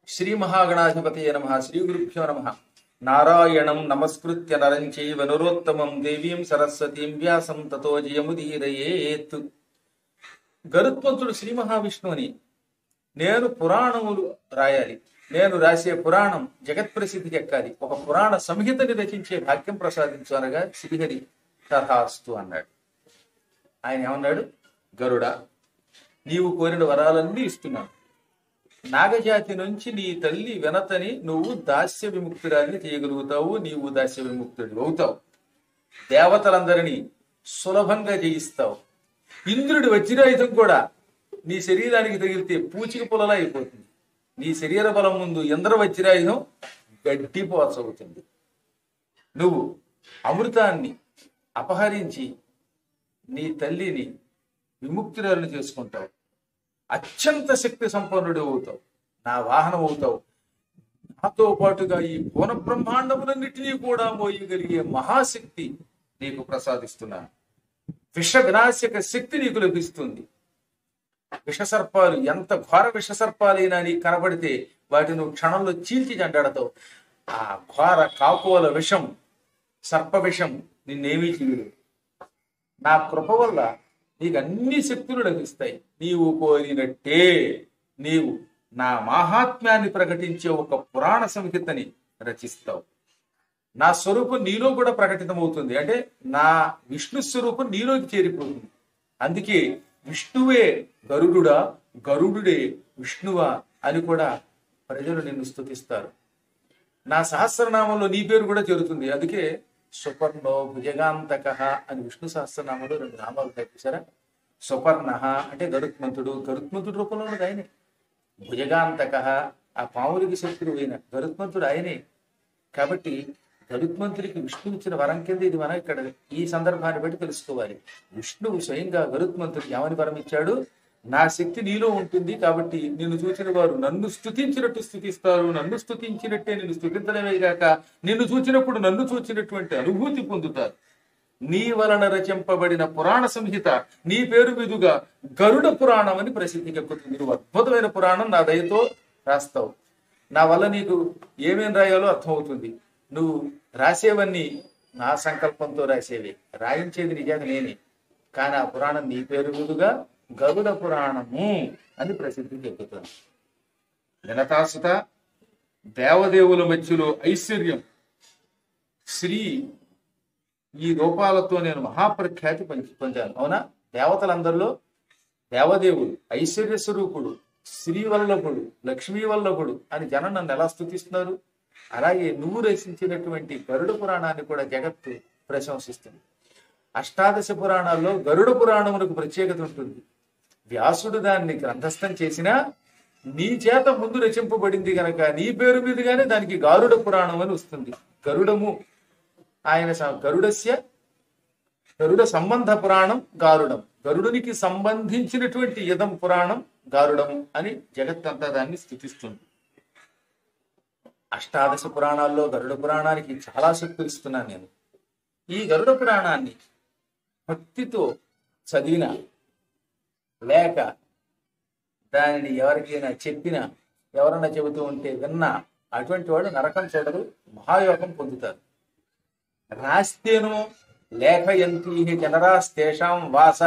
శ్రీ మహాగణాధిపతయ నమ శ్రీ గురుభ్యో నమ నారాయణం నమస్కృత్య నరం చైవ నరోత్తమం దేవీం సరస్వతీం వ్యాసం తతో జయముదీరయేత్ గరుత్మంతుడు శ్రీ మహావిష్ణువుని నేను పురాణములు రాయాలి నేను రాసే పురాణం జగత్ ప్రసిద్ధికి ఎక్కాలి ఒక పురాణ సంహితని రచించే భాగ్యం ప్రసాదించు అనగా శ్రీహరి తథాస్తు అన్నాడు ఆయన ఏమన్నాడు గరుడ నీవు కోరిన వరాలన్నీ ఇస్తున్నాను నాగజాతి నుంచి నీ తల్లి వినతని నువ్వు దాస్య విముక్తురాలిని చేయగలుగుతావు నీవు దాస్య విముక్తుడు అవుతావు దేవతలందరినీ సులభంగా జయిస్తావు ఇంద్రుడి వజ్రాయుధం కూడా నీ శరీరానికి తగిలితే పూచిక పొలలా అయిపోతుంది నీ శరీర బలం ముందు ఇంద్ర వజ్రాయుధం గడ్డిపోచవుతుంది నువ్వు అమృతాన్ని అపహరించి నీ తల్లిని విముక్తురాలను చేసుకుంటావు అత్యంత శక్తి సంపన్నుడు అవుతావు నా వాహనం అవుతావు నాతో పాటుగా ఈ భువన బ్రహ్మాండములన్నిటినీ కూడా మోయగలిగే మహాశక్తి నీకు ప్రసాదిస్తున్నాను విష వినాశక శక్తి నీకు లభిస్తుంది విషసర్పాలు ఎంత ఘోర విషసర్పాలైనా నీకు కనబడితే వాటిని నువ్వు క్షణంలో చీల్చి జంటాడతావు ఆ ఘోర కాకోల విషం సర్ప విషం నిన్నేమీ చేయలేదు నా కృప వల్ల నీకు అన్ని శక్తులు లభిస్తాయి నీవు కోరినట్టే నీవు నా మాహాత్మ్యాన్ని ప్రకటించే ఒక పురాణ సంహితని రచిస్తావు నా స్వరూపం నీలో కూడా ప్రకటితమవుతుంది అంటే నా విష్ణు స్వరూపం నీలోకి చేరిపోతుంది అందుకే విష్ణువే గరుడుడా గరుడుడే విష్ణువా అని కూడా ప్రజలు నిన్ను స్తుతిస్తారు నా సహస్రనామంలో నీ పేరు కూడా చేరుతుంది అందుకే సుపర్ణో భుజగాంతక అని విష్ణు సహస్రనామంలో రెండు నామాలు ఉంటాయి చూసారా సుపర్ణ అంటే గరుత్మంతుడు గరుత్మంతుడు రూపంలో ఉన్నది ఆయనే భుజగాంతక ఆ పాములకి శత్రువు అయిన గరుత్మంతుడు ఆయనే కాబట్టి గరుత్మంతుడికి విష్ణువు ఇచ్చిన వరం కింద ఇది మనం ఇక్కడ ఈ సందర్భాన్ని బట్టి తెలుసుకోవాలి విష్ణువు స్వయంగా గరుత్మంతుడికి ఏమని వరం ఇచ్చాడు నా శక్తి నీలో ఉంటుంది కాబట్టి నిన్ను చూసిన వారు నన్ను స్తుతించినట్టు స్థుతిస్తారు నన్ను స్తుతించినట్టే నిన్ను స్థుతించడమే గాక నిన్ను చూచినప్పుడు నన్ను చూచినటువంటి అనుభూతి పొందుతారు నీ వలన రచింపబడిన పురాణ సంహిత నీ పేరు మీదుగా గరుడ పురాణం అని ప్రసిద్ధికి ఎక్కుతుంది నువ్వు అద్భుతమైన పురాణం నా దయతో రాస్తావు నా వల్ల నీకు ఏమేం రాయాలో అర్థమవుతుంది నువ్వు రాసేవన్నీ నా సంకల్పంతో రాసేవి రాయించేది నిజంగా నేనే కానీ ఆ పురాణం నీ పేరు మీదుగా గరుడ పురాణము అని ప్రసిద్ధికి ఎక్కుతుంది వినతాసుత దేవదేవుల మధ్యలో ఐశ్వర్యం శ్రీ ఈ రూపాలతో నేను మహాప్రఖ్యాతి పంచి పొందాను అవునా దేవతలందరిలో దేవదేవుడు ఐశ్వర్య స్వరూపుడు శ్రీవల్లభుడు లక్ష్మీ వల్లభుడు అని జనం నన్ను ఎలా స్థుతిస్తున్నారు అలాగే నువ్వు రచించినటువంటి గరుడ పురాణాన్ని కూడా జగత్తు ప్రశంసిస్తుంది అష్టాదశ పురాణాల్లో గరుడ పురాణములకు ప్రత్యేకత ఉంటుంది వ్యాసుడు దాన్ని గ్రంథస్థం చేసినా నీ చేత ముందు రచింపబడింది గనక నీ పేరు మీదుగానే దానికి గారుడ పురాణం అని వస్తుంది గరుడము ఆయన స- గరుడస్య గరుడ సంబంధ పురాణం గారుడం గరుడునికి సంబంధించినటువంటి యదం పురాణం గారుడం అని జగత్తంతా దాన్ని స్థుతిస్తుంది అష్టాదశ పురాణాల్లో గరుడ పురాణానికి చాలా శక్తులు ఇస్తున్నాను నేను ఈ గరుడ పురాణాన్ని భక్తితో చదివిన లేక దానిని ఎవరికైనా చెప్పినా ఎవరన్నా చెబుతూ ఉంటే విన్నా అటువంటి వాడు నరకం చూడరు మహాయోగం పొందుతారు రాస్తేను లేఖయంతి జనరాస్తేషాం వాస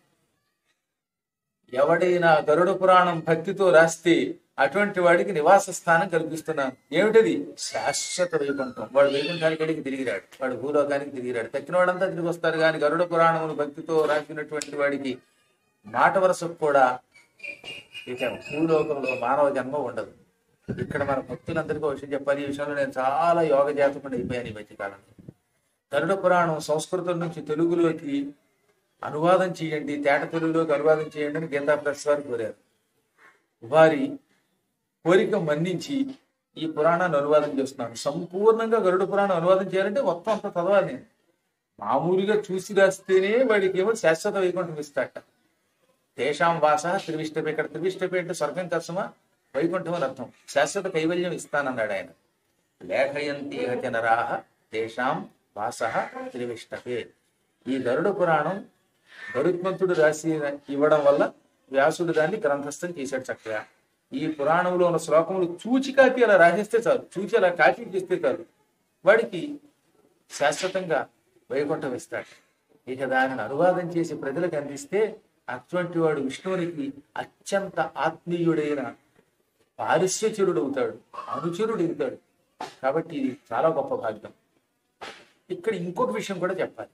ఎవడైనా గరుడ పురాణం భక్తితో రాస్తే అటువంటి వాడికి నివాస స్థానం కల్పిస్తున్నాను ఏమిటది శాశ్వత వైకుంఠం వాడు వైకుంఠానికి వెళ్ళి తిరిగిరాడు వాడు భూలోకానికి తిరిగిరాడు తక్కిన వాడంతా తిరిగి వస్తారు కానీ గరుడ పురాణమును భక్తితో రాసినటువంటి వాడికి మాట వరసకు కూడా ఇక భూలోకంలో మానవ జన్మ ఉండదు ఇక్కడ మన భక్తులందరికీ ఒక విషయం చెప్పాలి ఈ విషయంలో నేను చాలా యోగ జాతకుడు అయిపోయాను ఈ మధ్య కాలంలో గరుడ పురాణం సంస్కృతం నుంచి తెలుగులోకి అనువాదం చేయండి తేట తెలుగులోకి అనువాదం చేయండి అని గీతా ప్రెస్ వారు కోరారు వారి కోరిక మన్నించి ఈ పురాణాన్ని అనువాదం చేస్తున్నాను సంపూర్ణంగా గరుడ పురాణం అనువాదం చేయాలంటే మొత్తం అంత చదవాలి నేను మామూలుగా చూసి రాస్తేనే వాడికి ఏమో శాశ్వత వైకుంఠం ఇస్తాట తేషాం వాస త్రివిష్టపే ఇక్కడ త్రివిష్టపే అంటే స్వర్గం కసమా వైకుంఠం అని అర్థం శాశ్వత కైవల్యం ఇస్తానన్నాడు ఆయన లేఖయంతి జనరాహ తేషాం వాస త్రివిష్టపే ఈ గరుడ పురాణం గరుత్మంతుడు రాసి ఇవ్వడం వల్ల వ్యాసుడు దాన్ని గ్రంథస్థం చేశాడు చక్కగా ఈ పురాణంలో ఉన్న శ్లోకములు చూచి కాపీ అలా రాసేస్తే చాలు చూచి అలా కాపీ చేస్తే చాలు వాడికి శాశ్వతంగా వైకుంఠం ఇస్తాడు ఇక దానిని అనువాదం చేసి ప్రజలకు అందిస్తే అటువంటి వాడు విష్ణువునికి అత్యంత ఆత్మీయుడైన పారిశ్యచరుడు అవుతాడు అనుచరుడు అవుతాడు కాబట్టి ఇది చాలా గొప్ప భాగ్యం ఇక్కడ ఇంకొక విషయం కూడా చెప్పాలి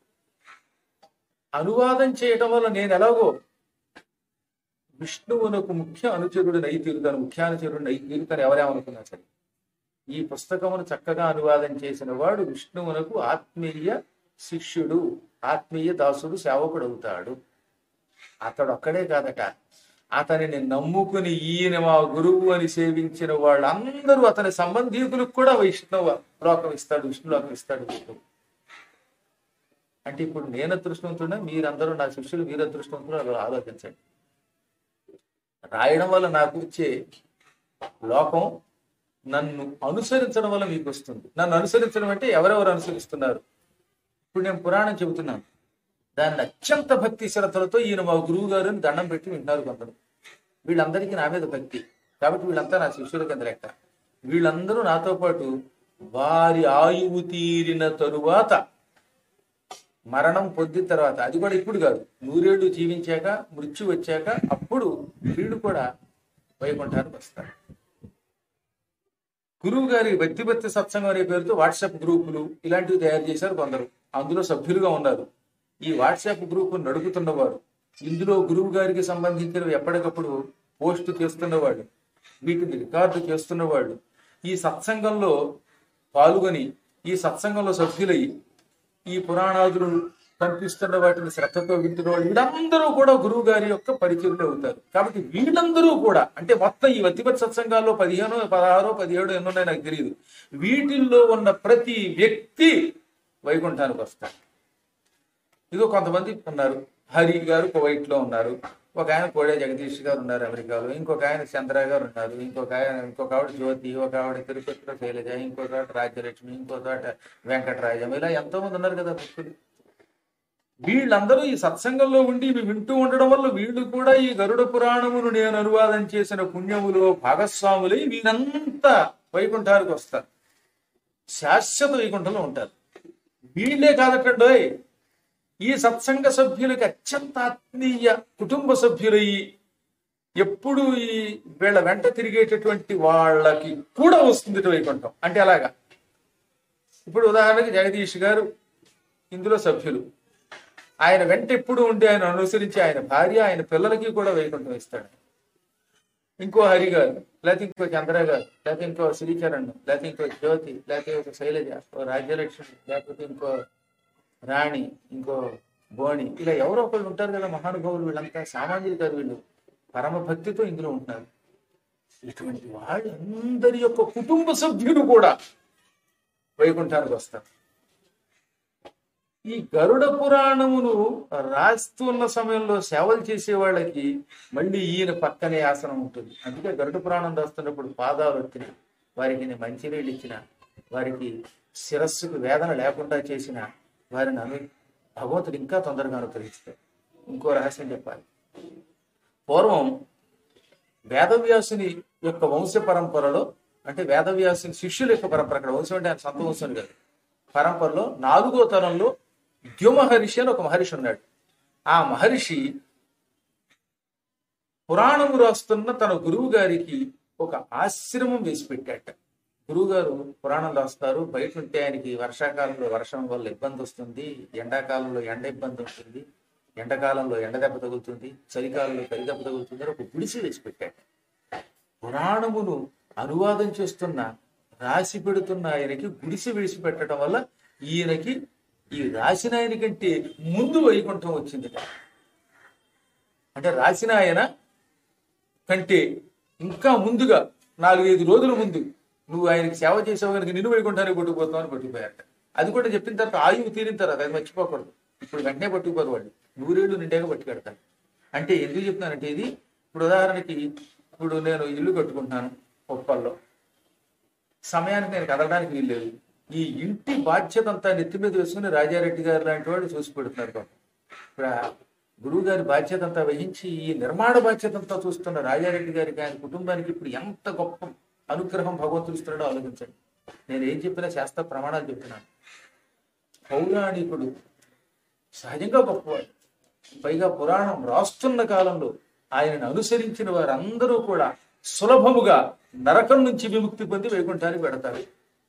అనువాదం చేయటం వల్ల నేను ఎలాగో విష్ణువునకు ముఖ్య అనుచరుడు నై తీరుతాను ముఖ్యానుచరుడు నై తీరుతాను ఎవరేమనుకున్నా సరే ఈ పుస్తకమును చక్కగా అనువాదం చేసిన వాడు విష్ణువునకు ఆత్మీయ శిష్యుడు ఆత్మీయ దాసుడు సేవకుడు అవుతాడు అతడు ఒక్కడే కాదట అతనిని నమ్ముకుని ఈయన మా గురువు అని సేవించిన వాళ్ళందరూ అతని సంబంధీకులకు కూడా వైష్ణవ లోకం ఇస్తాడు విష్ణు లోకం ఇస్తాడు విష్ణువు అంటే ఇప్పుడు నేను అదృష్టవంతున్నా మీరందరూ నా శిష్యులు మీరు అదృష్టవంతులు అలా ఆలోచించండి రాయడం వల్ల నాకు వచ్చే లోకం నన్ను అనుసరించడం వల్ల మీకు వస్తుంది నన్ను అనుసరించడం అంటే ఎవరెవరు అనుసరిస్తున్నారు ఇప్పుడు నేను పురాణం చెబుతున్నాను దాన్ని అత్యంత భక్తి శ్రద్ధలతో ఈయన మా గురువు గారిని దండం పెట్టి వింటున్నారు కొందరు వీళ్ళందరికీ నా మీద భక్తి కాబట్టి వీళ్ళంతా నా శిష్యుల కింద లెక్క వీళ్ళందరూ నాతో పాటు వారి ఆయువు తీరిన తరువాత మరణం పొందిన తర్వాత అది కూడా ఇప్పుడు కాదు నూరేళ్లు జీవించాక మృత్యు వచ్చాక అప్పుడు వీళ్ళు కూడా వైకుంఠానికి వస్తారు గురువు గారి భక్తి భక్తి సత్సంగం అనే పేరుతో వాట్సాప్ గ్రూపులు ఇలాంటివి తయారు చేశారు కొందరు అందులో సభ్యులుగా ఉన్నారు ఈ వాట్సాప్ గ్రూప్ నడుపుతున్నవారు ఇందులో గురువు గారికి సంబంధించినవి ఎప్పటికప్పుడు పోస్ట్ చేస్తున్నవాడు వీటిని రికార్డు చేస్తున్నవాడు ఈ సత్సంగంలో పాల్గొని ఈ సత్సంగంలో సభ్యులై ఈ పురాణాదులు పంపిస్తున్న వాటిని శ్రద్ధతో వింటున్న వాళ్ళు వీళ్ళందరూ కూడా గురువు గారి యొక్క పరిచయులు అవుతారు కాబట్టి వీళ్ళందరూ కూడా అంటే మొత్తం ఈ వతిపతి సత్సంగాల్లో పదిహేను పదహారు పదిహేడు ఎన్నున్నాయి నాకు తెలియదు వీటిల్లో ఉన్న ప్రతి వ్యక్తి వైకుంఠానికి వస్తారు ఇదిగో కొంతమంది ఉన్నారు హరి గారు కువైట్ లో ఉన్నారు ఒక ఆయన కోడే జగదీష్ గారు ఉన్నారు అమెరికాలో ఇంకొక ఆయన చంద్ర గారు ఉన్నారు ఇంకొక ఆయన ఇంకొక ఆవిడ జ్యోతి ఒక ఆవిడ తిరుపతిలో శైలజ ఇంకొక ఆవిడ రాజ్యలక్ష్మి ఇంకొక ఆవిడ వెంకటరాజం ఇలా ఎంతో మంది ఉన్నారు కదా భక్తులు వీళ్ళందరూ ఈ సత్సంగంలో ఉండి ఇవి వింటూ ఉండడం వల్ల వీళ్ళు కూడా ఈ గరుడ పురాణమును నేను అనువాదం చేసిన పుణ్యములో భాగస్వాములై వీళ్ళంతా వైకుంఠానికి వస్తారు శాశ్వత వైకుంఠంలో ఉంటారు వీళ్ళే కాదటండోయ్ ఈ సత్సంగ సభ్యులకి అత్యంత ఆత్మీయ కుటుంబ సభ్యులయ్యి ఎప్పుడు ఈ వీళ్ళ వెంట తిరిగేటటువంటి వాళ్ళకి కూడా వస్తుంది ఇటు వైకుంఠం అంటే అలాగా ఇప్పుడు ఉదాహరణకి జగదీష్ గారు ఇందులో సభ్యులు ఆయన వెంట ఎప్పుడు ఉండి ఆయన అనుసరించి ఆయన భార్య ఆయన పిల్లలకి కూడా వైకుంఠం ఇస్తాడు ఇంకో హరి గారు లేకపోతే ఇంకో చంద్ర గారు లేకపోతే ఇంకో శ్రీచరణ్ లేకపోతే ఇంకో జ్యోతి లేకపోతే ఒక శైలజ ఓ రాజ్యలక్ష్మి లేకపోతే ఇంకో రాణి ఇంకో బోణి ఇలా ఎవరో ఒకళ్ళు ఉంటారు కదా మహానుభావులు వీళ్ళంతా సామాన్యులు కాదు వీళ్ళు పరమ భక్తితో ఇందులో ఉంటున్నారు ఇటువంటి వాళ్ళందరి యొక్క కుటుంబ సభ్యులు కూడా వైకుంఠానికి వస్తారు ఈ గరుడ పురాణమును రాస్తున్న సమయంలో సేవలు చేసే వాళ్ళకి మళ్ళీ ఈయన పక్కనే ఆసనం ఉంటుంది అందుకే గరుడ పురాణం రాస్తున్నప్పుడు పాదాలు వచ్చిన వారికి నేను మంచినీళ్ళు ఇచ్చిన వారికి శిరస్సుకు వేదన లేకుండా చేసిన వారిని అను భగవంతుడు ఇంకా తొందరగా అనుగ్రహిస్తాడు ఇంకో రహస్యం చెప్పాలి పూర్వం వేదవ్యాసుని యొక్క వంశ పరంపరలో అంటే వేదవ్యాసుని శిష్యుల యొక్క పరంపర అక్కడ వంశం అంటే ఆయన సొంత వంశం కాదు పరంపరలో నాలుగో తరంలో ద్యుమహర్షి అని ఒక మహర్షి ఉన్నాడు ఆ మహర్షి పురాణము రాస్తున్న తన గురువు గారికి ఒక ఆశ్రమం వేసి పెట్టాట గురువు గారు పురాణం రాస్తారు బయట ఉంటే ఆయనకి వర్షాకాలంలో వర్షం వల్ల ఇబ్బంది వస్తుంది ఎండాకాలంలో ఎండ ఇబ్బంది ఉంటుంది ఎండాకాలంలో ఎండ దెబ్బ తగులుతుంది చలికాలంలో చలి దెబ్బ తగులుతుంది అని ఒక గుడిసి వేసి పెట్టాడు పురాణమును అనువాదం చేస్తున్న రాసి పెడుతున్న ఆయనకి గుడిసి వేసి పెట్టడం వల్ల ఈయనకి ఈ రాసిన ఆయన కంటే ముందు వైకుంఠం వచ్చింది అంటే రాసిన ఆయన కంటే ఇంకా ముందుగా నాలుగైదు రోజుల ముందు నువ్వు ఆయనకి సేవ చేసావు కనుక నిన్ను వైకుంఠానికి పట్టుకుపోతావు అని పట్టుకుపోయారట అది కూడా చెప్పిన తర్వాత ఆయువు తీరిన తర్వాత అది మర్చిపోకూడదు ఇప్పుడు వెంటనే పట్టుకుపోరు వాళ్ళు నూరేళ్ళు నిండాగా పట్టుకెడతారు అంటే ఎందుకు చెప్తున్నానంటే ఇది ఇప్పుడు ఉదాహరణకి ఇప్పుడు నేను ఇల్లు కట్టుకుంటున్నాను ఉప్పల్లో సమయానికి నేను కదలడానికి వీల్లేదు ఈ ఇంటి బాధ్యత అంతా నెత్తి మీద వేసుకుని రాజారెడ్డి గారు లాంటి వాళ్ళు చూసి పెడుతున్నారు పాపం. ఇప్పుడు ఆ గురువు గారి బాధ్యత అంతా వహించి ఈ నిర్మాణ బాధ్యత అంతా చూస్తున్న రాజారెడ్డి గారికి ఆయన కుటుంబానికి ఇప్పుడు ఎంత గొప్ప అనుగ్రహం భగవంతుడు ఇస్తున్నాడో ఆలోచించండి నేను ఏం చెప్పినా శాస్త్ర ప్రమాణాలు చెప్తున్నాను పౌరాణికుడు సహజంగా గొప్పవాడు పైగా పురాణం రాస్తున్న కాలంలో ఆయనను అనుసరించిన వారందరూ కూడా సులభముగా నరకం నుంచి విముక్తి పొంది వైకుంఠానికి పెడతారు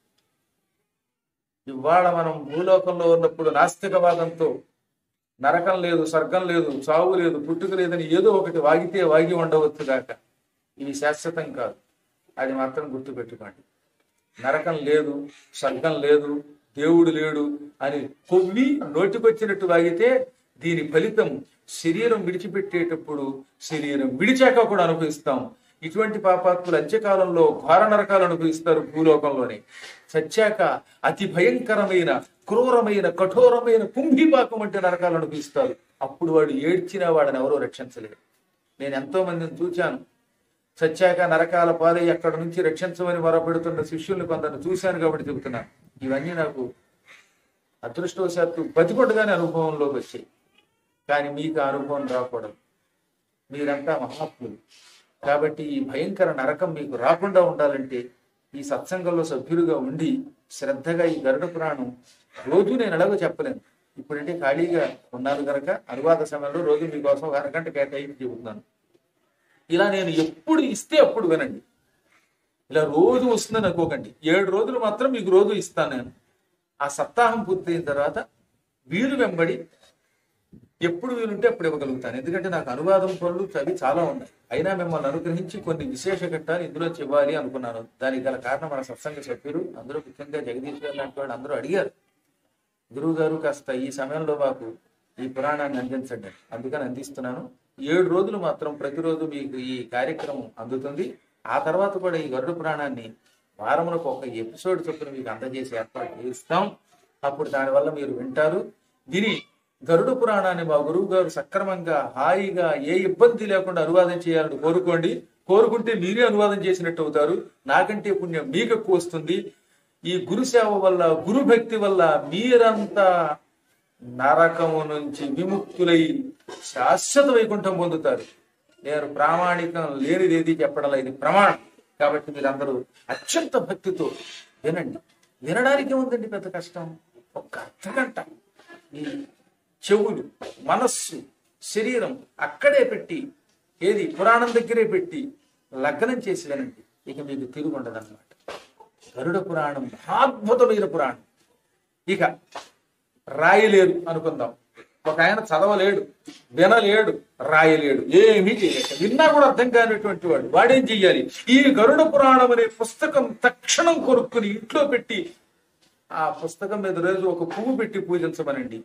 ఇవాళ మనం భూలోకంలో ఉన్నప్పుడు నాస్తికవాదంతో నరకం లేదు స్వర్గం లేదు చావు లేదు పుట్టుక లేదని ఏదో ఒకటి వాగితే వాగి ఉండవచ్చు గాక ఇవి శాశ్వతం కాదు అది మాత్రం గుర్తుపెట్టుకోండి నరకం లేదు స్వర్గం లేదు దేవుడు లేడు అని కొవ్వి నోటికొచ్చినట్టు వాగితే దీని ఫలితం శరీరం విడిచిపెట్టేటప్పుడు శరీరం విడిచాక కూడా అనుభవిస్తాం ఇటువంటి పాపాత్ములు అంత్యకాలంలో ఘోర నరకాలు అనుభవిస్తారు భూలోకంలోనే సత్యాక అతి భయంకరమైన క్రూరమైన కఠోరమైన కుంభీపాకం అంటే నరకాలు అనుభవిస్తారు అప్పుడు వాడు ఏడ్చినా వాడిని ఎవరో రక్షించలేరు నేను ఎంతో మందిని చూచాను సత్యాక నరకాల పాలై అక్కడ నుంచి రక్షించమని మొరపెడుతున్న శిష్యుల్ని కొందరిని చూశాను కాబట్టి చెబుతున్నాను ఇవన్నీ నాకు అదృష్టవశాత్తు బతికొట్టగానే అనుభవంలోకి వచ్చాయి కానీ మీకు ఆ అనుభవం రాకూడదు మీరంతా మహాత్ములు కాబట్టి ఈ భయంకర నరకం మీకు రాకుండా ఉండాలంటే ఈ సత్సంగంలో సభ్యులుగా ఉండి శ్రద్ధగా ఈ గరుడ పురాణం రోజు నేను ఎలాగో చెప్పలేను ఇప్పుడంటే ఖాళీగా ఉన్నాను కనుక అనువాద సమయంలో రోజు మీకోసం ఒక అరగంట కేటాయించి చెబుతున్నాను ఇలా నేను ఎప్పుడు ఇస్తే అప్పుడు వినండి ఇలా రోజు వస్తుందని అనుకోకండి ఏడు రోజులు మాత్రం మీకు రోజు ఇస్తాను నేను ఆ సప్తాహం పూర్తయిన తర్వాత వీలు వెంబడి ఎప్పుడు వీలుంటే అప్పుడు ఇవ్వగలుగుతాను ఎందుకంటే నాకు అనువాదం పనులు చదివి చాలా ఉన్నాయి అయినా మిమ్మల్ని అనుగ్రహించి కొన్ని విశేష ఘట్టాలు ఇందులో ఇవ్వాలి అనుకున్నాను దానికి గల కారణం మన సత్సంగ సభ్యులు అందరూ ముఖ్యంగా జగదీష్ గారు లాంటి వాళ్ళు అందరూ అడిగారు గురువు గారు కాస్త ఈ సమయంలో మాకు ఈ పురాణాన్ని అందించండి అని. అందుకని అందిస్తున్నాను ఏడు రోజులు మాత్రం ప్రతిరోజు మీకు ఈ కార్యక్రమం అందుతుంది ఆ తర్వాత కూడా ఈ గరుడ పురాణాన్ని వారములకు ఒక ఎపిసోడ్ చొప్పున మీకు అందజేసి ఏర్పాటు చేస్తాం అప్పుడు దానివల్ల మీరు వింటారు విని గరుడ పురాణాన్ని మా గురువు గారు సక్రమంగా హాయిగా ఏ ఇబ్బంది లేకుండా అనువాదం చేయాలని కోరుకోండి కోరుకుంటే మీరే అనువాదం చేసినట్టు అవుతారు నాకంటే పుణ్యం మీకు ఎక్కువ వస్తుంది ఈ గురు సేవ వల్ల గురు భక్తి వల్ల మీరంతా నరకము నుంచి విముక్తులై శాశ్వత వైకుంఠం పొందుతారు నేను ప్రామాణికం లేనిది ఏది చెప్పడం ఇది ప్రమాణం కాబట్టి మీరందరూ అత్యంత భక్తితో వినండి వినడానికి ఏముందండి పెద్ద కష్టం ఒక్క అర్ధగంట ఈ చెవులు మనస్సు శరీరం అక్కడే పెట్టి ఏది పురాణం దగ్గరే పెట్టి లగ్నం చేసి వినండి ఇక మీకు తిరుగుండదు అనమాట గరుడ పురాణం మహాద్భుతమైన పురాణం ఇక రాయలేరు అనుకుందాం ఒక ఆయన చదవలేడు వినలేడు రాయలేడు ఏమీ చేయలేక విన్నా కూడా అర్థం కానిటువంటి వాడు వాడేం చెయ్యాలి ఈ గరుడ పురాణం అనే పుస్తకం తక్షణం కొనుక్కుని ఇంట్లో పెట్టి ఆ పుస్తకం మీద రోజు ఒక పువ్వు పెట్టి పూజించమనండి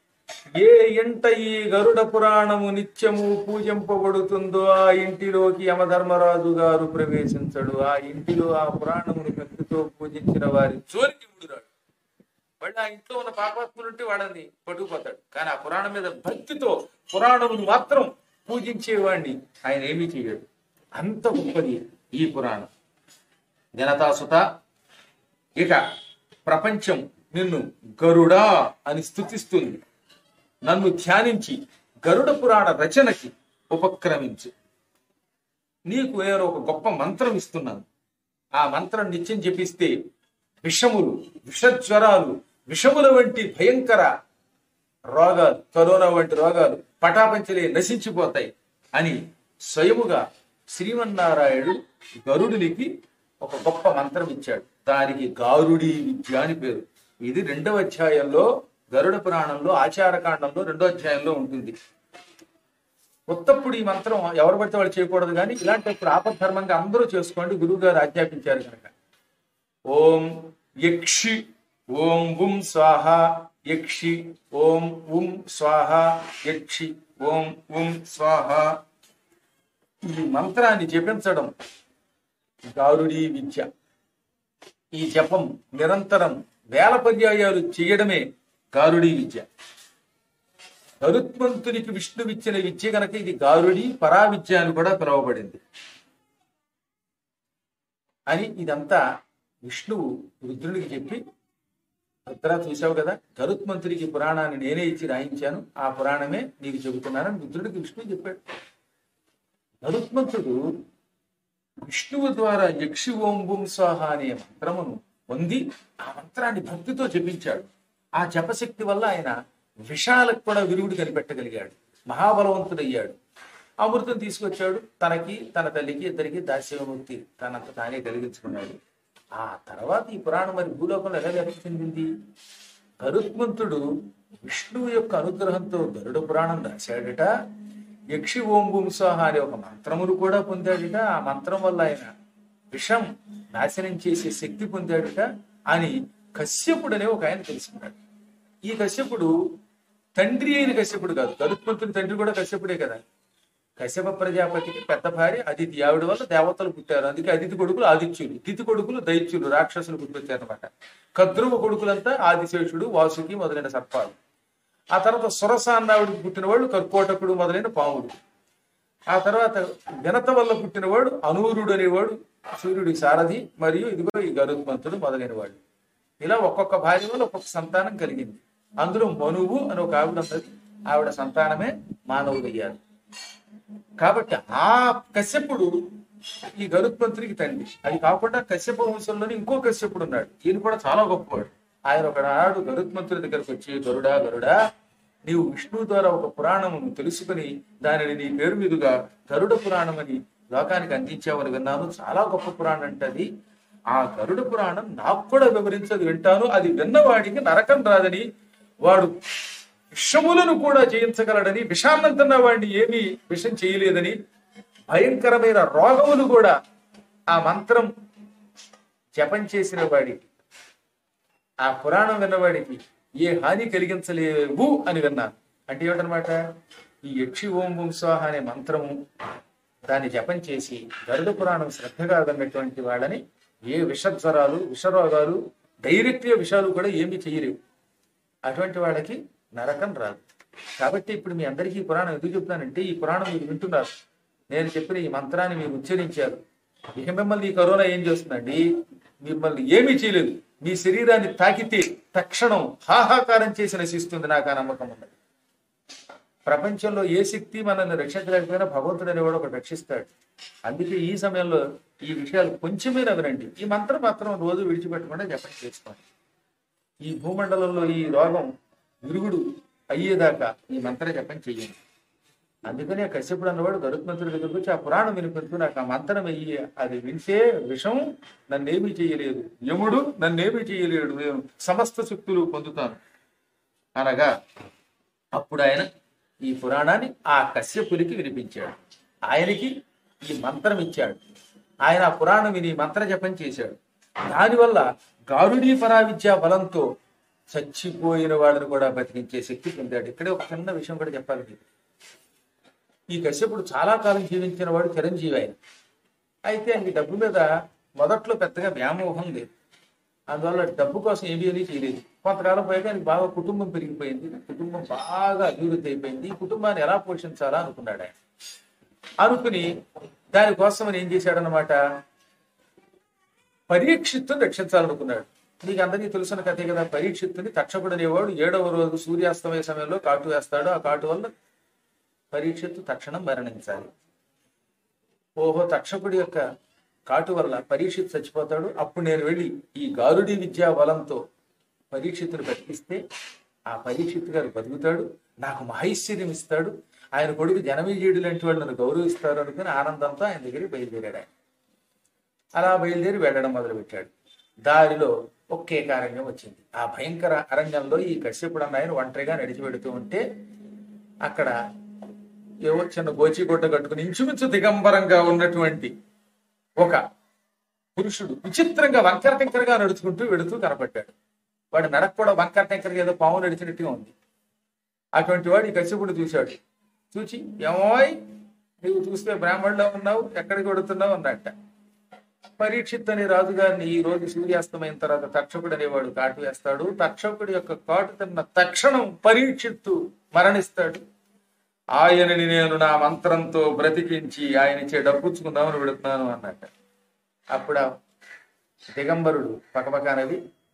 ఏ ఇంట ఈ గరుడ పురాణము నిత్యము పూజింపబడుతుందో ఆ ఇంటిలోకి యమధర్మరాజు గారు ప్రవేశించడు ఆ ఇంటిలో ఆ పురాణమును భక్తితో పూజించిన వారి జోలికి ముడురాడు వాడు ఆ ఇంట్లో ఉన్న పాపాత్ములు ఉంటే వాడని పట్టుకుపోతాడు కానీ ఆ పురాణం మీద భక్తితో పురాణమును మాత్రం పూజించేవాడిని ఆయన ఏమీ చేయడు అంత గొప్పది ఈ పురాణం జనతాసుత ఇక ప్రపంచం నిన్ను గరుడా అని స్థుతిస్తుంది నన్ను ధ్యానించి గరుడ పురాణ రచనకి ఉపక్రమించు నీకు నేను ఒక గొప్ప మంత్రం ఇస్తున్నాను ఆ మంత్రం నిత్యం జపిస్తే విషములు విషజ్వరాలు విషముల వంటి భయంకర రోగాలు కరోనా వంటి రోగాలు పటాపంచలే నశించిపోతాయి అని స్వయముగా శ్రీమన్నారాయణుడు గరుడునికి ఒక గొప్ప మంత్రం ఇచ్చాడు దానికి గారుడి విద్య అని పేరు ఇది రెండవ అధ్యాయంలో గరుడ పురాణంలో ఆచారకాండంలో రెండో అధ్యాయంలో ఉంటుంది ఉత్తప్పుడు ఈ మంత్రం ఎవరు పడితే వాళ్ళు చేయకూడదు కానీ ఇలాంటప్పుడు ఆపద్ధర్మంగా అందరూ చేసుకోండి గురువు గారు ఆజ్ఞాపించారు కనుక ఓం యక్షి ఓం ఉం స్వాహ యక్షి ఓం ఉం స్వాహ యక్షి ఓం ఉం స్వాహ ఈ మంత్రాన్ని జపించడం గారుడీ విద్య ఈ జపం నిరంతరం వేల పర్యాయాలు చేయడమే గారుడీ విద్య గరుత్మంతునికి విష్ణువిచ్చిన విద్య కనుక ఇది గారుడి పరావిద్య అని కూడా పిలువబడింది అని ఇదంతా విష్ణువు రుద్రునికి చెప్పి రుద్ర చూసావు కదా గరుత్మంతుడికి పురాణాన్ని నేనే ఇచ్చి రాయించాను ఆ పురాణమే నీకు చెబుతున్నానని రుద్రుడికి విష్ణువు చెప్పాడు గరుత్మంతుడు విష్ణువు ద్వారా యక్షి ఓం బుం స్వాహ అనే మంత్రమును పొంది ఆ మంత్రాన్ని భక్తితో జపించాడు ఆ జపశక్తి వల్ల ఆయన విషాలకు కూడా విరుగుడు కనిపెట్టగలిగాడు మహాబలవంతుడయ్యాడు అమృతం తీసుకొచ్చాడు తనకి తన తల్లికి ఇద్దరికి దాస్యముక్తి తనంత తానే కలిగించుకున్నాడు ఆ తర్వాత ఈ పురాణం మరి భూలోకంలో ఎలా వ్యాప్తి చెందింది గరుత్మంతుడు విష్ణువు యొక్క అనుగ్రహంతో గరుడ పురాణం రాశాడట యక్షి ఓం భూంసాహ అనే ఒక మంత్రమును కూడా పొందాడట ఆ మంత్రం వల్ల ఆయన విషం నాశనం చేసే శక్తి పొందాడట అని కశ్యపుడు అనే ఒక ఆయన తెలుసుకున్నాడు ఈ కశ్యపుడు తండ్రి అయిన కశ్యపుడు కాదు గరుత్మంతుని తండ్రి కూడా కశ్యపుడే కదా కశ్యప ప్రజాపతికి పెద్ద భార్య అదితి ఆవిడ వల్ల దేవతలు పుట్టారు అందుకే అదితి కొడుకులు ఆదిత్యులు తిథి కొడుకులు దైత్యులు రాక్షసులు పుట్టుకొచ్చారు అనమాట కద్రువ కొడుకులంతా ఆదిశేషుడు వాసుకి మొదలైన సర్పాలు ఆ తర్వాత సురస అన్నావిడికి పుట్టిన వాళ్ళు కర్కోటకుడు మొదలైన పాముడు ఆ తర్వాత వినత వల్ల పుట్టినవాడు అనూరుడు అనేవాడు సూర్యుడి సారథి మరియు ఇదిగో ఈ గరుత్మంతుడు మొదలైన వాడు ఇలా ఒక్కొక్క భార్య వల్ల ఒక్కొక్క సంతానం కలిగింది అందులో మనువు అని ఒక ఆవిడ ఉన్నది ఆవిడ సంతానమే మానవుడయ్యారు కాబట్టి ఆ కశ్యపుడు ఈ గరుత్మంతుడికి తండ్రి అది కాకుండా కశ్యప వంశంలోని ఇంకో కశ్యపుడు ఉన్నాడు ఈయన కూడా చాలా గొప్పవాడు ఆయన ఒకనాడు గరుత్మంతుడి దగ్గరకు వచ్చి గరుడా గరుడా నీవు విష్ణువు ద్వారా ఒక పురాణమును తెలుసుకుని దానిని నీ పేరు మీదుగా గరుడ పురాణం అని లోకానికి అందించావని విన్నాను చాలా గొప్ప పురాణం అంటది ఆ గరుడ పురాణం నాకు కూడా వివరించదు వింటాను అది విన్నవాడికి నరకం రాదని వాడు విషములను కూడా జయించగలడని విషాన్నంతున్న వాడిని ఏమీ విషం చేయలేదని భయంకరమైన రోగములు కూడా ఆ మంత్రం జపం చేసిన వాడికి ఆ పురాణం విన్నవాడికి ఏ హాని కలిగించలేవు అని విన్నాను అంటే ఏమిటనమాట ఈ యక్షి ఓం ఓం స్వాహ అనే మంత్రము దాన్ని జపం చేసి గరుడ పురాణం శ్రద్ధగా విన్నటువంటి వాళ్ళని ఏ విషజ్వరాలు విషరోగాలు డైరెక్ట్ గా విషాలు కూడా ఏమీ చేయలేవు అటువంటి వాళ్ళకి నరకం రాదు కాబట్టి ఇప్పుడు మీ అందరికీ ఈ పురాణం ఎందుకు చెప్తానంటే ఈ పురాణం మీరు వింటున్నారు నేను చెప్పిన ఈ మంత్రాన్ని మీరు ఉచ్చరించారు ఇక మిమ్మల్ని ఈ కరోనా ఏం చేస్తుందండి మిమ్మల్ని ఏమీ చేయలేదు మీ శరీరాన్ని తాకితే తక్షణం హాహాకారం చేసి నశిస్తుంది నాకు ఆ నమ్మకం ఉన్నది ప్రపంచంలో ఏ శక్తి మనల్ని రక్షించలేకపోయినా భగవంతుడు అనేవాడు ఒకటి రక్షిస్తాడు అందుకే ఈ సమయంలో ఈ విషయాలు కొంచెమైనా వినండి ఈ మంత్రం మాత్రం రోజు విడిచిపెట్టకుండా జపం చేసుకోండి ఈ భూమండలంలో ఈ రోగం విరుగుడు అయ్యేదాకా ఈ మంత్ర జపం చెయ్యండి అందుకని ఆ కశ్యపుడు అన్నవాడు గరుత్మంతుడి దగ్గరకు వచ్చి ఆ పురాణం వినిపించు నాకు ఆ మంత్రం వెయ్యి అది వింటే విషం నన్నేమీ చేయలేదు యముడు నన్నేమీ చేయలేడు నేను సమస్త శక్తులు పొందుతాను అనగా అప్పుడు ఆయన ఈ పురాణాన్ని ఆ కశ్యపునికి వినిపించాడు ఆయనకి ఈ మంత్రం ఇచ్చాడు ఆయన ఆ పురాణం విని మంత్ర జపం చేశాడు దానివల్ల గారుడీ పరావిద్యా బలంతో చచ్చిపోయిన వాళ్ళని కూడా బతికించే శక్తి పొందాడు ఇక్కడే ఒక చిన్న విషయం కూడా చెప్పాలి మీకు. ఈ కశ్యపుడు చాలా కాలం జీవించిన వాడు చిరంజీవి ఆయన అయితే ఆయనకి డబ్బు మీద మొదట్లో పెద్దగా వ్యామోహం లేదు అందువల్ల డబ్బు కోసం ఏమీ అని చేయలేదు కొంతకాలం పోయాక ఆయనకి బాగా కుటుంబం పెరిగిపోయింది కుటుంబం బాగా అభివృద్ధి అయిపోయింది ఈ కుటుంబాన్ని ఎలా పోషించాలా అనుకున్నాడు ఆయన అనుకుని దానికోసం ఆయన ఏం చేశాడనమాట పరీక్షిత్తుని రక్షించాలనుకున్నాడు నీకు అందరికీ తెలుసున్న కథే కదా పరీక్షిత్తుని తక్షకుడు అనేవాడు ఏడవ రోజు సూర్యాస్తమయ సమయంలో కాటు వేస్తాడు ఆ కాటు వల్ల పరీక్షిత్తు తక్షణం మరణించాలి ఓహో తక్షకుడి యొక్క కాటు వల్ల పరీక్షిత్ చచ్చిపోతాడు అప్పుడు నేను వెళ్ళి ఈ గారుడి విద్యా బలంతో పరీక్షిత్తును బతికిస్తే ఆ పరీక్షిత్ గారు బతుకుతాడు నాకు మహైశ్వర్యం ఇస్తాడు ఆయన కొడుకు జనమేజయుడు లాంటి వాళ్ళు నన్ను గౌరవిస్తారు అనుకుని ఆనందంతో ఆయన దగ్గరికి బయలుదేరాడు ఆయన అలా బయలుదేరి వెళ్ళడం మొదలుపెట్టాడు దారిలో ఒకే అరణ్యం వచ్చింది ఆ భయంకర అరణ్యంలో ఈ కశ్యపుడు అన్న ఆయన ఒంటరిగా నడిచి వెడుతూ ఉంటే అక్కడ ఏవో చిన్న గోచిగుడ్డ కట్టుకుని ఇంచుమించు దిగంబరంగా ఉన్నటువంటి ఒక పురుషుడు విచిత్రంగా వంకర టెంకరగా నడుచుకుంటూ వెడుతూ కనపడ్డాడు వాడి నడక కూడా వంకర టెంకరగా ఏదో పాము నడిచినట్టుగా ఉంది అటువంటి వాడు ఈ కశ్యపుడు చూశాడు చూచి ఏమోయ్ నువ్వు చూస్తే బ్రాహ్మణులో ఉన్నావు ఎక్కడికి వెడుతున్నావు అన్నట్ట పరీక్షిత్ అనే రాజుగారిని ఈ రోజు సూర్యాస్తమైన తర్వాత తక్షకుడు అనేవాడు కాటు వేస్తాడు తక్షకుడి యొక్క కాటు తిన్న తక్షణం పరీక్షిత్తు మరణిస్తాడు ఆయనని నేను నా మంత్రంతో బ్రతికించి ఆయన ఇచ్చే డబ్బుచ్చుకుందామని పెడుతున్నాను అన్నట్ట అప్పుడు ఆ దిగంబరుడు పక్కపక్కనవి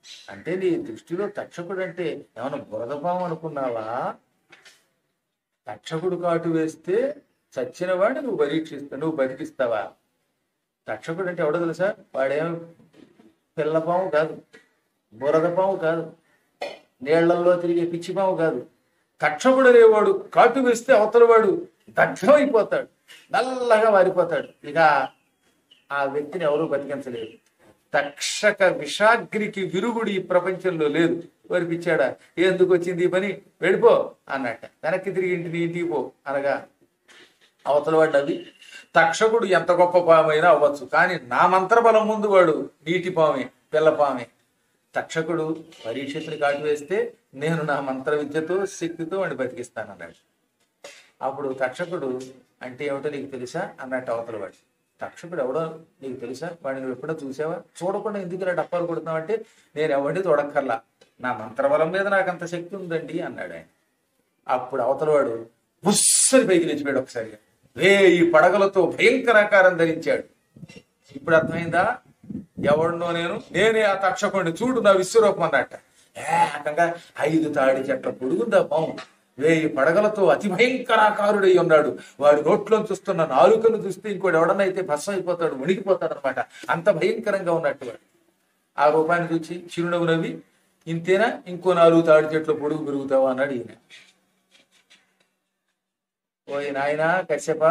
అంటే నీ దృష్టిలో తక్షకుడు అంటే ఏమైనా బురదపాము అనుకున్నావా తక్షకుడు కాటు వేస్తే చచ్చిన వాడిని నువ్వు పరీక్షిస్తా నువ్వు బతికిస్తావా తక్షకుడు అంటే ఎవడో తెలుసా వాడేం పిల్లపాము కాదు బురదపాము కాదు నీళ్లల్లో తిరిగే పిచ్చిపాము కాదు తక్షకుడు అనేవాడు కాటు వేస్తే అవతల వాడు దగ్ధం అయిపోతాడు నల్లగా మారిపోతాడు ఇక ఆ వ్యక్తిని ఎవరూ బతికించలేరు తక్షక విషాగ్రికి విరుగుడు ఈ ప్రపంచంలో లేదు వరిపిచ్చాడా ఎందుకు వచ్చింది ఈ పని వెళ్ళిపో అన్నట్ట వెనక్కి తిరిగి ఇంటిని ఇంటికి పో అనగా అవతల వాడు నవ్వి తక్షకుడు ఎంత గొప్ప పామైనా అవ్వచ్చు కానీ నా మంత్రబలం ముందు వాడు నీటి పామే పిల్ల పామే తక్షకుడు పరీక్షితుని కాటు వేస్తే నేను నా మంత్ర విద్యతో శక్తితో వాడిని బతికిస్తానన్నాడు అప్పుడు తక్షకుడు అంటే ఏమిటో నీకు తెలుసా అన్నట్టు అవతల వాడు తక్షకుడు ఎవడో నీకు తెలుసా వాడిని నువ్వు ఎప్పుడో చూసావా చూడకుండా ఎందుకు ఇలా డప్పాలు కొడుతున్నావు అంటే నేను ఎవరిని చూడక్కర్లా నా మంత్రబలం మీద నాకు అంత శక్తి ఉందండి అన్నాడు ఆయన అప్పుడు అవతలవాడు బుస్సని పైకి లేచిపోయాడు ఒకసారిగా వేయి పడగలతో భయంకరాకారం ధరించాడు ఇప్పుడు అర్థమైందా ఎవడినో నేను నేనే ఆ తక్షకుడిని చూడు నా విశ్వరూపం అన్నట్ట ఏకంగా ఐదు తాడి చెట్ల పొడుగుందా పాము వేయి పడగలతో అతి భయంకరాకారుడై ఉన్నాడు వాడి నోట్లో చూస్తున్న నాలుకను చూస్తే ఇంకోటి ఎవడనైతే భస్మం అయిపోతాడు మునిగిపోతాడు అనమాట అంత భయంకరంగా ఉన్నట్టు వాడు ఆ రూపాన్ని చూసి చిరునవ్వు నవ్వి ఇంతేనా ఇంకో నాలుగు తాడి చెట్లు పొడుగు పెరుగుతావా అన్నాడు ఈయన ఓయ్ నాయనా కశ్యప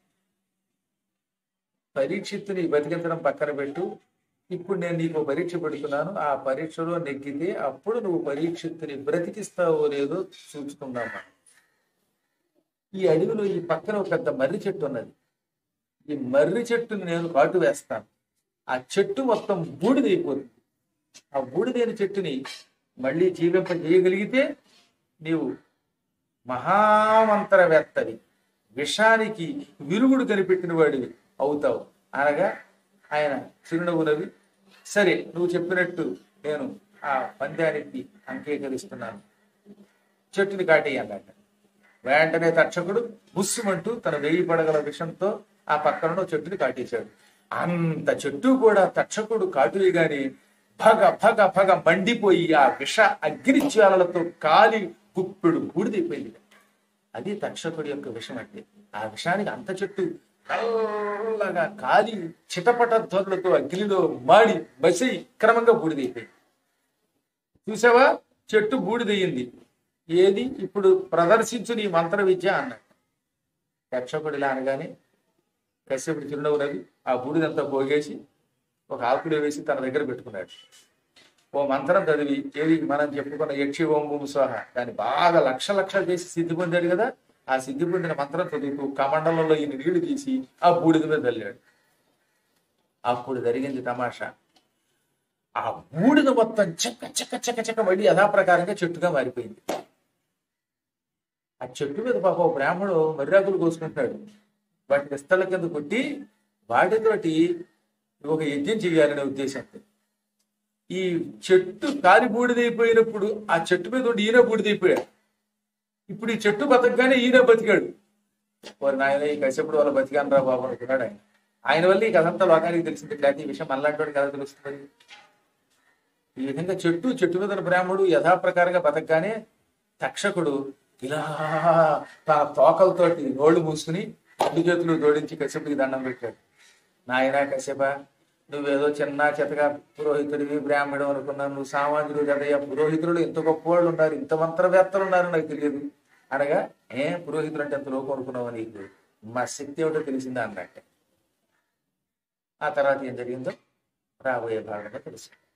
పరీక్షిత్తుని బతికించడం పక్కన పెట్టు ఇప్పుడు నేను నీకు పరీక్ష పెడుతున్నాను ఆ పరీక్షలో నెగ్గితే అప్పుడు నువ్వు పరీక్షిత్తుని బ్రతికిస్తావో లేదో చూసుకుందామా ఈ అడవిలో ఈ పక్కన ఒక పెద్ద మర్రి చెట్టు ఉన్నది ఈ మర్రి చెట్టుని నేను కాటు వేస్తాను ఆ చెట్టు మొత్తం బూడిదైపోతుంది ఆ బూడిదైన చెట్టుని మళ్ళీ జీవింప చేయగలిగితే నీవు మహామంత్రవేత్తవి విషానికి విరుగుడు కనిపెట్టిన వాడివి అవుతావు అనగా ఆయన చిరునవ్వు నవ్వి సరే నువ్వు చెప్పినట్టు నేను ఆ పంద్యానికి అంగీకరిస్తున్నాను చెట్టుని కాటేయి అన్నట్టు వెంటనే తక్షకుడు ముస్సుమంటూ తన వెయ్యి పడగల విషంతో ఆ పక్కన ఉన్న చెట్టుని కాటేశాడు అంత చెట్టు కూడా తక్షకుడు కాటువేగాని భగ భగ భగ మండిపోయి ఆ విష అగ్ని జ్వాలలతో కాలి గుప్పెడు బూడిదైపోయింది అది తక్షకుడి యొక్క విషం అంటే ఆ విషానికి అంత చెట్టు నల్లగా కాలి చిటపట ధ్వనులతో అగ్నిలో మాడి బసి క్రమంగా బూడిదైపోయింది చూసావా చెట్టు బూడిదయ్యింది ఏది ఇప్పుడు ప్రదర్శించు నీ మంత్ర విద్య అన్నాడు యక్షకుడు ఇలా అనగానే కశ్యపుడు చిరునవ్వు నవ్వి ఆ బూడిదంతా పోగేసి ఒక ఆకులో వేసి తన దగ్గర పెట్టుకున్నాడు ఓ మంత్రం చదివి ఏది మనం చెప్పుకున్న యక్షి ఓం భూమ్ స్వాహ దాన్ని బాగా లక్ష లక్షలు చేసి సిద్ధి పొందాడు కదా ఆ సిద్ధి పొందిన మంత్రం చదువుతూ కమండలంలో ఈ నీళ్లు తీసి ఆ బూడిద మీద చల్లాడు అప్పుడు జరిగింది తమాషా ఆ బూడిద మొత్తం చెక్క చెక్క చెక్క చెక్క మళ్ళీ యథాప్రకారంగా చెట్టుగా మారిపోయింది ఆ చెట్టు మీద పాప ఓ బ్రాహ్మడు మర్యాకులు కోసుకుంటున్నాడు వాటిని ఇస్తల కింద కొట్టి వాటితోటి ఒక యజ్ఞం చేయాలనే ఉద్దేశంతో ఈ చెట్టు కాలి బూడిదైపోయినప్పుడు ఆ చెట్టు మీద ఉండి ఈయన బూడిదైపోయాడు ఇప్పుడు ఈ చెట్టు బతకగానే ఈయన బతికాడు వారు నాయన ఈ కశ్యపుడు వల్ల బతికాను రా బాబు అనుకున్నాడు ఆయన ఆయన వల్ల ఈ కథంతా లోకానికి తెలిసింది లేకపోతే ఈ విషయం మనలాంటి వాడికి ఎలా తెలుస్తుంది ఈ విధంగా చెట్టు చెట్టు మీద ఉన్న బ్రాహ్మడు యథాప్రకారంగా బతకగానే తక్షకుడు ఇలా తన తోకలతోటి నోళ్లు మూసుకుని రెండు చేతులు జోడించి కశ్యపుడికి దండం పెట్టాడు నాయనా కశ్యప నువ్వేదో చిన్న చెత్తగా పురోహితుడివి బ్రాహ్మడు అనుకున్నాను నువ్వు సామాన్యుడు కదయ్యా పురోహితుడు ఎంత గొప్ప వాళ్ళు ఉన్నారు ఇంత మంత్రవేత్తలు ఉన్నారు నాకు తెలియదు అనగా ఏ పురోహితుడు అంటే ఎంత లోకం అనుకున్నావు నీకు మా శక్తి ఏమిటో తెలిసిందా అన్నట్టే ఆ తర్వాత ఏం జరిగిందో రాబోయే భాగంలో తెలుసు